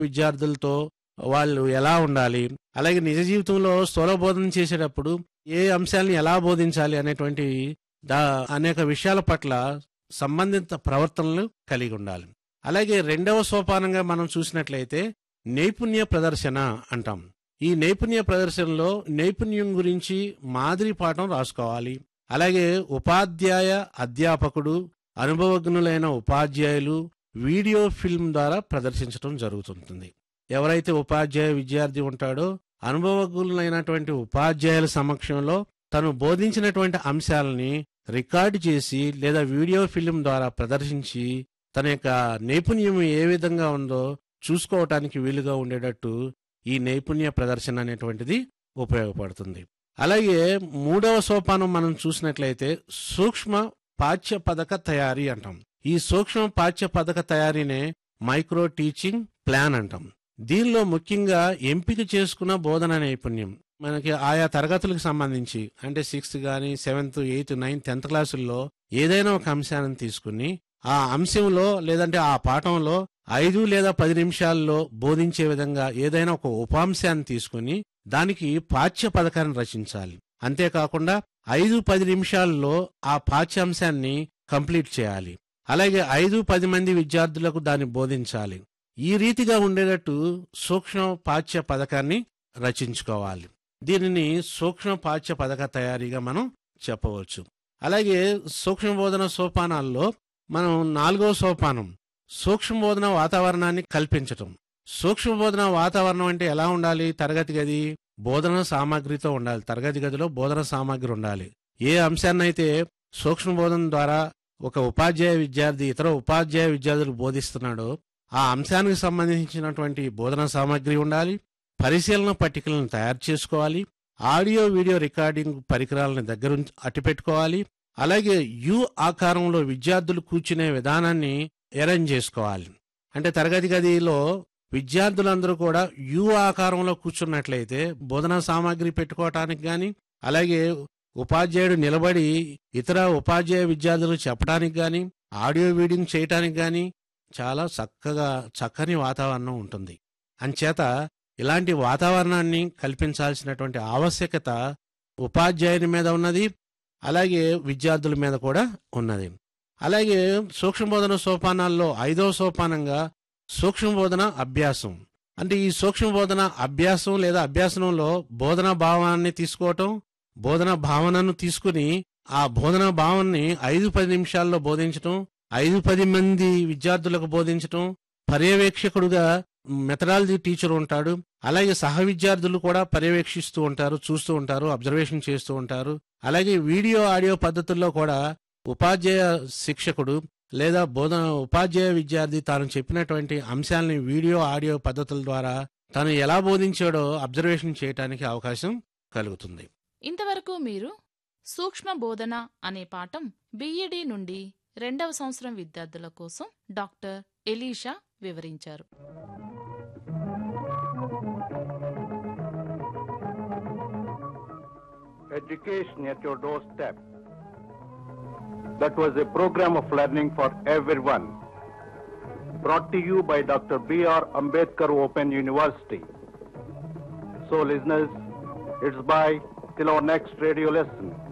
విద్యార్థులతో వాళ్ళు ఎలా ఉండాలి అలాగే నిజ జీవితంలో స్థూల బోధన చేసేటప్పుడు ఏ అంశాలను ఎలా బోధించాలి అనేటువంటి దా అనేక విషయాల పట్ల సంబంధిత ప్రవర్తనలు కలిగి ఉండాలి అలాగే రెండవ సోపానంగా మనం చూసినట్లయితే నైపుణ్య ప్రదర్శన అంటాం ఈ నైపుణ్య ప్రదర్శనలో నైపుణ్యం గురించి మాదిరి పాఠం రాసుకోవాలి అలాగే ఉపాధ్యాయ అధ్యాపకుడు అనుభవజ్ఞులైన ఉపాధ్యాయులు వీడియో ఫిల్మ్ ద్వారా ప్రదర్శించడం జరుగుతుంటుంది ఎవరైతే ఉపాధ్యాయ విద్యార్థి ఉంటాడో అనుభవజ్ఞులైనటువంటి ఉపాధ్యాయుల సమక్షంలో తను బోధించినటువంటి అంశాలని రికార్డు చేసి లేదా వీడియో ఫిల్మ్ ద్వారా ప్రదర్శించి తన యొక్క నైపుణ్యం ఏ విధంగా ఉందో చూసుకోవటానికి వీలుగా ఉండేటట్టు ఈ నైపుణ్య ప్రదర్శన అనేటువంటిది ఉపయోగపడుతుంది అలాగే మూడవ సోపానం మనం చూసినట్లయితే సూక్ష్మ పాఠ్య పథక తయారీ అంటాం ఈ సూక్ష్మ పాఠ్య పథక తయారీనే మైక్రో టీచింగ్ ప్లాన్ అంటాం దీనిలో ముఖ్యంగా ఎంపిక చేసుకున్న బోధన నైపుణ్యం మనకి ఆయా తరగతులకు సంబంధించి అంటే సిక్స్త్ కానీ సెవెంత్ ఎయిత్ నైన్త్ టెన్త్ క్లాసుల్లో ఏదైనా ఒక అంశాన్ని తీసుకుని ఆ అంశంలో లేదంటే ఆ పాఠంలో ఐదు లేదా పది నిమిషాల్లో బోధించే విధంగా ఏదైనా ఒక ఉపాంశాన్ని తీసుకుని దానికి పాఠ్య పథకాన్ని రచించాలి అంతేకాకుండా ఐదు పది నిమిషాల్లో ఆ పాఠ్యాంశాన్ని కంప్లీట్ చేయాలి అలాగే ఐదు పది మంది విద్యార్థులకు దాన్ని బోధించాలి ఈ రీతిగా ఉండేటట్టు సూక్ష్మ పాఠ్య పథకాన్ని రచించుకోవాలి దీనిని సూక్ష్మ పాఠ్య పథక తయారీగా మనం చెప్పవచ్చు అలాగే సూక్ష్మ బోధన సోపానాల్లో మనం నాలుగో సోపానం సూక్ష్మ బోధన వాతావరణాన్ని కల్పించటం సూక్ష్మ బోధన వాతావరణం అంటే ఎలా ఉండాలి తరగతి గది బోధన సామాగ్రితో ఉండాలి తరగతి గదిలో బోధన సామాగ్రి ఉండాలి ఏ అంశాన్నైతే సూక్ష్మ బోధన ద్వారా ఒక ఉపాధ్యాయ విద్యార్థి ఇతర ఉపాధ్యాయ విద్యార్థులకు బోధిస్తున్నాడో ఆ అంశానికి సంబంధించినటువంటి బోధన సామాగ్రి ఉండాలి పరిశీలన పట్టికలను తయారు చేసుకోవాలి ఆడియో వీడియో రికార్డింగ్ పరికరాలను దగ్గర అట్టిపెట్టుకోవాలి అలాగే యు ఆకారంలో విద్యార్థులు కూర్చునే విధానాన్ని అరేంజ్ చేసుకోవాలి అంటే తరగతి గదిలో విద్యార్థులందరూ కూడా యు ఆకారంలో కూర్చున్నట్లయితే బోధనా సామాగ్రి పెట్టుకోవటానికి గాని అలాగే ఉపాధ్యాయుడు నిలబడి ఇతర ఉపాధ్యాయ విద్యార్థులకు చెప్పడానికి గాని ఆడియో వీడింగ్ చేయటానికి గాని చాలా చక్కగా చక్కని వాతావరణం ఉంటుంది అంచేత ఇలాంటి వాతావరణాన్ని కల్పించాల్సినటువంటి ఆవశ్యకత ఉపాధ్యాయుని మీద ఉన్నది అలాగే విద్యార్థుల మీద కూడా ఉన్నది అలాగే సూక్ష్మబోధన సోపానాల్లో ఐదవ సోపానంగా సూక్ష్మబోధన అభ్యాసం అంటే ఈ సూక్ష్మబోధన అభ్యాసం లేదా అభ్యాసనంలో బోధన భావాన్ని తీసుకోవటం బోధన భావనను తీసుకుని ఆ బోధన భావాన్ని ఐదు పది నిమిషాల్లో బోధించటం ఐదు పది మంది విద్యార్థులకు బోధించటం పర్యవేక్షకుడుగా మెథడాలజీ టీచర్ ఉంటాడు అలాగే సహ విద్యార్థులు కూడా పర్యవేక్షిస్తూ ఉంటారు చూస్తూ ఉంటారు అబ్జర్వేషన్ చేస్తూ ఉంటారు అలాగే వీడియో ఆడియో పద్ధతుల్లో కూడా ఉపాధ్యాయ శిక్షకుడు లేదా బోధన ఉపాధ్యాయ విద్యార్థి తాను చెప్పినటువంటి అంశాలని వీడియో ఆడియో పద్ధతుల ద్వారా తాను ఎలా బోధించాడో అబ్జర్వేషన్ చేయడానికి అవకాశం కలుగుతుంది ఇంతవరకు మీరు సూక్ష్మ బోధన అనే పాఠం బిఈడి నుండి రెండవ సంవత్సరం విద్యార్థుల కోసం డాక్టర్ ఎలీషా వివరించారు Education at your doorstep. That was a program of learning for everyone. Brought to you by Dr. B.R. Ambedkar Open University. So, listeners, it's bye till our next radio lesson.